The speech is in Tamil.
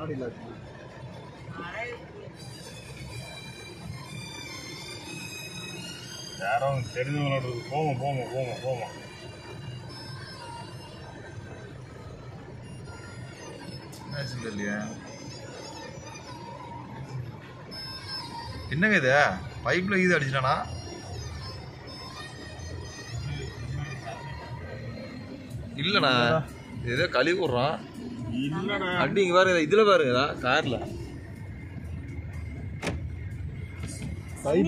மாடியில் இருக்கு யாரும் தெரிஞ்சவங்களோட போங்க போங்க போங்க போங்க என்னாச்சுன்னு தெரியலையே என்னங்க இது பைப்பில் இது அடிச்சிட்டானா இல்லைண்ணா ஏதோ கழுவி விட்றான் இல்லடா அடி இங்கே பாருங்க இதில் பாருங்க காரில்